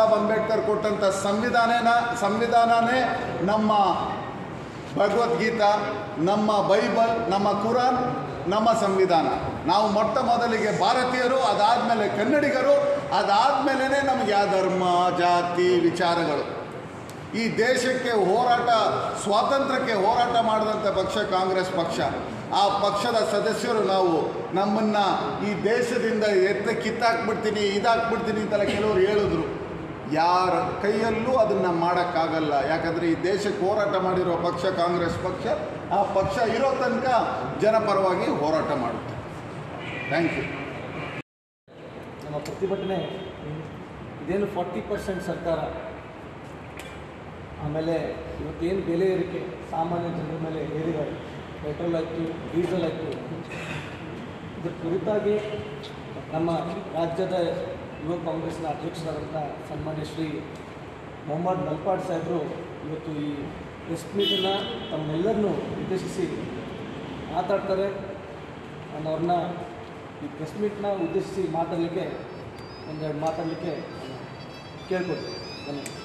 ಸಾಹೇಬ್ ಅಂಬೇಡ್ಕರ್ ಕೊಟ್ಟಂಥ ಸಂವಿಧಾನನ ಸಂವಿಧಾನನೇ ನಮ್ಮ ಭಗವದ್ಗೀತಾ ನಮ್ಮ ಬೈಬಲ್ ನಮ್ಮ ಕುರಾನ್ ನಮ್ಮ ಸಂವಿಧಾನ ನಾವು ಮೊಟ್ಟ ಮೊದಲಿಗೆ ಭಾರತೀಯರು ಅದಾದಮೇಲೆ ಕನ್ನಡಿಗರು ಅದಾದಮೇಲೆ ನಮಗೆ ಯಾವ ಧರ್ಮ ಜಾತಿ ವಿಚಾರಗಳು ಈ ದೇಶಕ್ಕೆ ಹೋರಾಟ ಸ್ವಾತಂತ್ರ್ಯಕ್ಕೆ ಹೋರಾಟ ಮಾಡಿದಂಥ ಪಕ್ಷ ಕಾಂಗ್ರೆಸ್ ಪಕ್ಷ ಆ ಪಕ್ಷದ ಸದಸ್ಯರು ನಾವು ನಮ್ಮನ್ನು ಈ ದೇಶದಿಂದ ಎತ್ತ ಕಿತ್ತಾಕ್ಬಿಡ್ತೀನಿ ಇದಾಕ್ಬಿಡ್ತೀನಿ ಅಂತೆಲ್ಲ ಕೆಲವರು ಹೇಳಿದ್ರು ಯಾರ ಕೈಯಲ್ಲೂ ಅದನ್ನು ಮಾಡೋಕ್ಕಾಗಲ್ಲ ಯಾಕಂದರೆ ಈ ದೇಶಕ್ಕೆ ಹೋರಾಟ ಮಾಡಿರೋ ಪಕ್ಷ ಕಾಂಗ್ರೆಸ್ ಪಕ್ಷ ಆ ಪಕ್ಷ ಇರೋ ತನಕ ಜನಪರವಾಗಿ ಹೋರಾಟ ಮಾಡುತ್ತೆ ಥ್ಯಾಂಕ್ ಯು ನಮ್ಮ ಪ್ರತಿಭಟನೆ ಇದೇನು ಫಾರ್ಟಿ ಪರ್ಸೆಂಟ್ ಸರ್ಕಾರ ಆಮೇಲೆ ಇವತ್ತೇನು ಬೆಲೆ ಏರಿಕೆ ಸಾಮಾನ್ಯ ಜನರ ಮೇಲೆ ಏರಿದ್ದಾರೆ ಪೆಟ್ರೋಲ್ ಆಯಿತು ಡೀಸೆಲ್ ಆಯಿತು ಇದ್ರ ಕುರಿತಾಗಿ ನಮ್ಮ ರಾಜ್ಯದ ಯುವ ಕಾಂಗ್ರೆಸ್ನ ಅಧ್ಯಕ್ಷರಾದಂಥ ಸನ್ಮಾನ್ಯ ಶ್ರೀ ಮೊಹಮ್ಮದ್ ನಲ್ಪಾಡ್ ಸಾಹೇಬರು ಇವತ್ತು ಈ ಪ್ರೆಸ್ ಮೀಟನ್ನು ತಮ್ಮೆಲ್ಲರನ್ನೂ ಉದ್ದೇಶಿಸಿ ಮಾತಾಡ್ತಾರೆ ನಾನು ಅವ್ರನ್ನ ಈ ಪ್ರೆಸ್ ಮೀಟ್ನ ಉದ್ದೇಶಿಸಿ ಮಾತಾಡಲಿಕ್ಕೆ ಒಂದೆರಡು ಮಾತಾಡಲಿಕ್ಕೆ ಕೇಳ್ಕೊಡ್ತೀನಿ ಧನ್ಯವಾದ